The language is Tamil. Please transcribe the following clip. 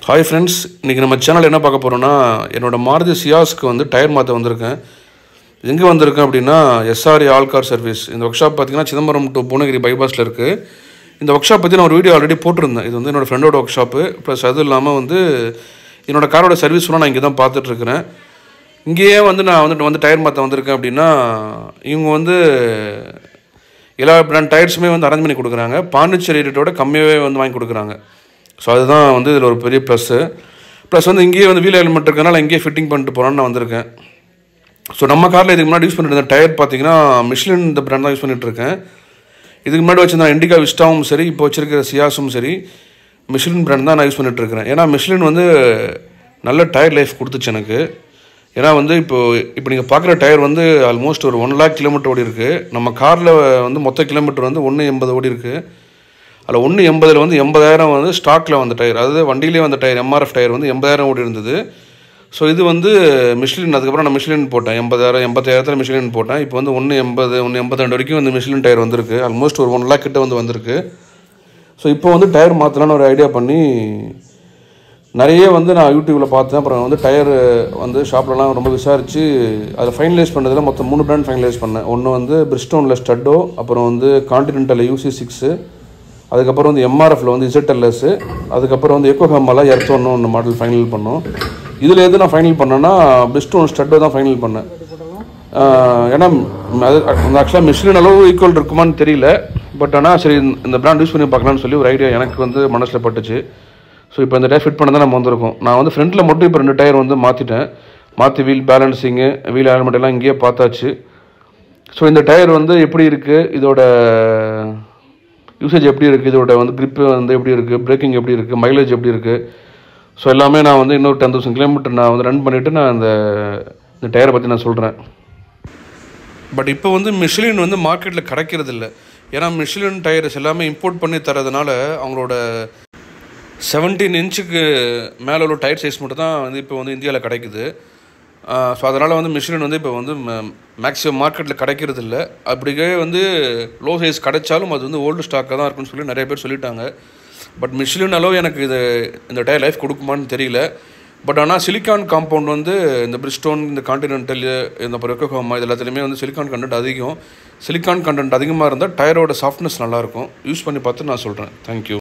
ஹாய் ஃப்ரெண்ட்ஸ் இன்றைக்கி நம்ம சேனல் என்ன பார்க்க போகிறோன்னா என்னோட மாருதி சியாஸ்க்கு வந்து டயர் மாற்ற வந்திருக்கேன் எங்கே வந்திருக்கேன் அப்படின்னா எஸ்ஆர்இ ஆல் கார் சர்வீஸ் இந்த ஒர்க் ஷாப் பார்த்தீங்கன்னா சிதம்பரம் டு பூனகிரி பைபாஸில் இருக்குது இந்த ஒர்க் ஷாப் பற்றி நான் ஒரு வீடியோ ஆல்ரெடி போட்டிருந்தேன் இது வந்து என்னோட ஃப்ரெண்டோட ஒர்க் ஷாப்பு ப்ளஸ் அது இல்லாமல் வந்து என்னோட காரோட சர்வீஸ்லாம் நான் இங்கே தான் பார்த்துட்ருக்கிறேன் இங்கேயே வந்து நான் வந்துட்டு வந்து டயர் மாற்ற வந்திருக்கேன் அப்படின்னா இவங்க வந்து எல்லா பிராண்ட் டயர்ஸுமே வந்து அரேஞ்ச் பண்ணி கொடுக்குறாங்க பாண்டிச்சேரி ரேட்டோட கம்மியாகவே வந்து வாங்கி கொடுக்குறாங்க ஸோ அதுதான் வந்து இதில் ஒரு பெரிய ப்ளஸ்ஸு ப்ளஸ் வந்து இங்கேயே வந்து வீல் ஹெல்மெட் இருக்கனால இங்கேயே ஃபிட்டிங் பண்ணிட்டு போகிறான்னு நான் வந்திருக்கேன் ஸோ நம்ம காரில் இதுக்கு முன்னாடி யூஸ் பண்ணிட்டு இருந்த டயர் பார்த்தீங்கன்னா மிஷ்லின் இந்த பிராண்ட் தான் யூஸ் பண்ணிட்டு இருக்கேன் இதுக்கு முன்னாடி வச்சிருந்த இண்டிகா விஸ்டாவும் சரி இப்போ வச்சிருக்கிற சியாஸும் சரி மிஷ்லின் பிராண்ட் தான் நான் யூஸ் பண்ணிட்டு இருக்கிறேன் ஏன்னா மிஷ்லின் வந்து நல்ல டயர் லைஃப் கொடுத்துச்சு எனக்கு ஏன்னா வந்து இப்போ இப்போ நீங்கள் பார்க்குற டயர் வந்து ஆல்மோஸ்ட் ஒரு ஒன் லேக் கிலோமீட்டர் ஓடி இருக்குது நம்ம காரில் வந்து மொத்த கிலோமீட்டர் வந்து ஒன்று எண்பது ஓடி இருக்குது அதில் ஒன்று எண்பதில் வந்து எண்பதாயிரம் வந்து ஸ்டாக்கில் வந்த டயர் அதாவது வண்டியிலே வந்த டயர் எம்ஆர்எஃப் டயர் வந்து எண்பதாயிரம் ஓடி இருந்தது ஸோ இது வந்து மிஷ்லின் அதுக்கப்புறம் நான் மிஷ்லின் போட்டேன் எண்பதாயிரம் எண்பத்தாயிரத்தில் மிஷ்லின் போட்டேன் இப்போ வந்து ஒன்று எண்பது ஒன்று எண்பத்திரெண்டு வரைக்கும் வந்து மிஷ்லின் டயர் வந்திருக்கு ஆல்மோஸ்ட் ஒரு ஒன் லேக் கிட்ட வந்து வந்திருக்கு ஸோ இப்போ வந்து டயர் மாற்றலான்னு ஒரு ஐடியா பண்ணி நிறைய வந்து நான் யூடியூப்பில் பார்த்தேன் அப்புறம் வந்து டயர் வந்து ஷாப்லலாம் ரொம்ப விசாரித்து அதை ஃபைனலைஸ் பண்ணதில் மொத்தம் மூணு பிராண்ட் ஃபைனலைஸ் பண்ணேன் ஒன்று வந்து பிரிஸ்டோனில் ஸ்டட்டோ அப்புறம் வந்து கான்டினென்டல் யூசி சிக்ஸு அதுக்கப்புறம் வந்து எம்ஆர்எஃப்ல வந்து இசட்எல்எஸ் அதுக்கப்புறம் வந்து எக்கோஹாமால எர்த்தோன்னு ஒன்று மாடல் ஃபைனல் பண்ணோம் இதில் எது நான் ஃபைனல் பண்ணேன்னா பிஸ்டோன் ஸ்டட்டோ தான் ஃபைனல் பண்ணேன் ஆஹ் ஏன்னா ம், அது ஆக்சுவலாக மிஷின் அளவு ஈக்குவல் இருக்குமான்னு தெரியல பட் ஆனால் சரி இந்த- இந்த பிராண்ட் யூஸ் பண்ணி பார்க்கலாம்னு சொல்லி ஒரு ஐடியா எனக்கு வந்து மனசில் பட்டுச்சு ஸோ இப்போ இந்த டயர் ஃபிட் பண்ண தான் நம்ம வந்திருக்கோம் நான் வந்து ஃப்ரண்ட்டில் மட்டும் இப்போ ரெண்டு டயர் வந்து மாற்றிட்டேன் மாற்றி வீல் பேலன்சிங்கு வீல் ஹெல்மெட் எல்லாம் இங்கேயே பார்த்தாச்சு ஸோ இந்த டயர் வந்து எப்படி இருக்குது இதோட யூசேஜ் எப்படி இருக்குது இதோட வந்து grip வந்து எப்படி இருக்குது பிரேக்கிங் எப்படி இருக்குது மைலேஜ் எப்படி இருக்குது ஸோ எல்லாமே நான் வந்து இன்னொரு டென் தௌசண்ட் கிலோமீட்டர் நான் வந்து ரன் பண்ணிவிட்டு நான் அந்த இந்த டயரை பற்றி நான் சொல்கிறேன் பட் இப்போ வந்து மிஷிலின் வந்து மார்க்கெட்டில் கிடைக்கிறது இல்லை ஏன்னா மிஷிலின் டயர்ஸ் எல்லாமே இம்போர்ட் பண்ணி தரதுனால அவங்களோட செவன்டீன் இன்ச்சுக்கு மேலே உள்ள டயர் சைஸ் மட்டும் தான் வந்து இப்போ வந்து இந்தியாவில் கிடைக்குது ஸோ அதனால் வந்து மிஷிலின் வந்து இப்போ வந்து மேக்ஸிமம் மார்க்கெட்டில் கிடைக்கிறது இல்லை அப்படியே வந்து லோ சைஸ் கிடைச்சாலும் அது வந்து ஓல்டு ஸ்டாக்காக தான் இருக்குன்னு சொல்லி நிறைய பேர் சொல்லிட்டாங்க பட் மிஷிலின் அளவு எனக்கு இது இந்த டயர் லைஃப் கொடுக்குமான்னு தெரியல பட் ஆனால் சிலிக்கான் காம்பவுண்ட் வந்து இந்த பிரிஸ்டோன் இந்த கான்டினென்டல் இந்த பொரோக்கோமா இது எல்லாத்துலேயுமே வந்து சிலிக்கான் கண்டென்ட் அதிகம் சிலிக்கான் கண்டென்ட் அதிகமாக இருந்தால் டயரோட சாஃப்ட்னஸ் நல்லாயிருக்கும் யூஸ் பண்ணி பார்த்து நான் சொல்கிறேன் தேங்க்யூ